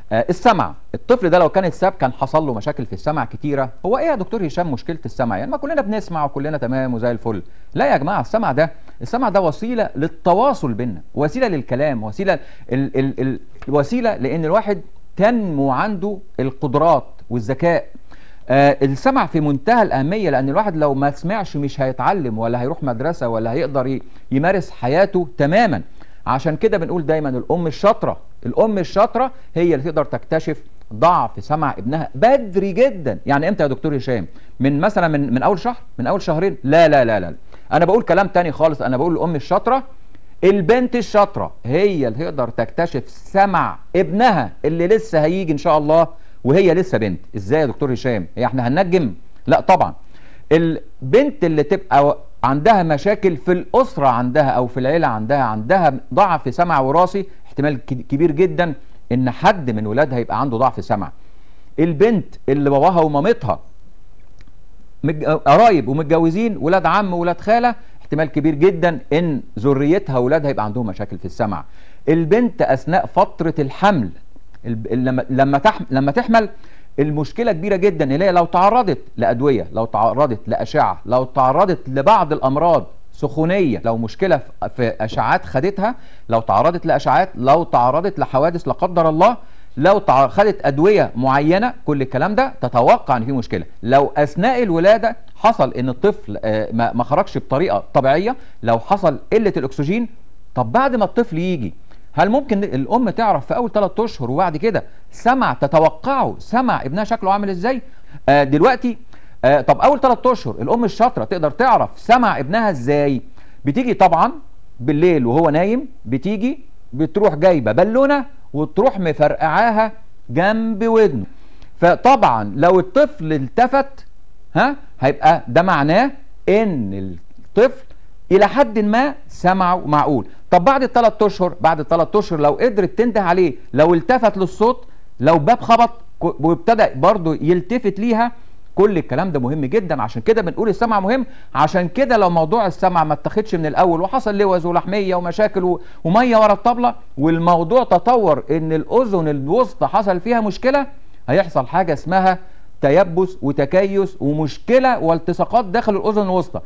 آه السمع الطفل ده لو كان اتساب كان حصل له مشاكل في السمع كتيره هو ايه يا دكتور هشام مشكله السمع يعني ما كلنا بنسمع وكلنا تمام وزي الفل لا يا جماعه السمع ده السمع ده وسيله للتواصل بينا وسيله للكلام وسيله ال ال ال وسيله لان الواحد تنمو عنده القدرات والذكاء آه السمع في منتهى الأهمية لأن الواحد لو ما سمعش مش هيتعلم ولا هيروح مدرسة ولا هيقدر يمارس حياته تماما عشان كده بنقول دايما الأم الشاطرة الأم الشاطرة هي اللي تقدر تكتشف ضعف سمع ابنها بدري جدا يعني امتى يا دكتور هشام من مثلا من من اول شهر من اول شهرين لا لا لا لا انا بقول كلام تاني خالص انا بقول الام الشاطره البنت الشاطره هي اللي تقدر تكتشف سمع ابنها اللي لسه هيجي ان شاء الله وهي لسه بنت ازاي يا دكتور هشام هي احنا هننجم لا طبعا البنت اللي تبقى عندها مشاكل في الاسره عندها او في العيله عندها عندها ضعف في سمع وراثي احتمال كبير جدا ان حد من ولادها يبقى عنده ضعف سمع البنت اللي باباها ومامتها قرايب ومتجوزين ولاد عم ولاد خاله احتمال كبير جدا ان ذريتها ولادها يبقى عندهم مشاكل في السمع البنت اثناء فتره الحمل لما لما تحمل لما تحمل المشكله كبيره جدا اللي هي لو تعرضت لادويه لو تعرضت لاشعه لو تعرضت لبعض الامراض سخونيه لو مشكله في اشعاعات خدتها لو تعرضت لاشعاعات لو تعرضت لحوادث لا قدر الله لو خدت ادويه معينه كل الكلام ده تتوقع ان في مشكله لو اثناء الولاده حصل ان الطفل ما خرجش بطريقه طبيعيه لو حصل قله الاكسجين طب بعد ما الطفل يجي هل ممكن الام تعرف في اول ثلاث اشهر وبعد كده سمع تتوقعه سمع ابنها شكله عامل ازاي آه دلوقتي آه طب اول ثلاث اشهر الام الشاطره تقدر تعرف سمع ابنها ازاي بتيجي طبعا بالليل وهو نايم بتيجي بتروح جايبه بالونه وتروح مفرقعاها جنب ودنه فطبعا لو الطفل التفت ها هيبقى ده معناه ان الطفل الى حد ما سمعه معقول طب بعد الثلاث اشهر بعد الثلاث اشهر لو قدرت تنده عليه لو التفت للصوت لو باب خبط وابتدى برضه يلتفت ليها كل الكلام ده مهم جدا عشان كده بنقول السمع مهم عشان كده لو موضوع السمع ما اتخدش من الاول وحصل لوز ولحميه ومشاكل وميه ورا الطبله والموضوع تطور ان الاذن الوسطى حصل فيها مشكله هيحصل حاجه اسمها تيبس وتكيس ومشكله والتصاقات داخل الاذن الوسطى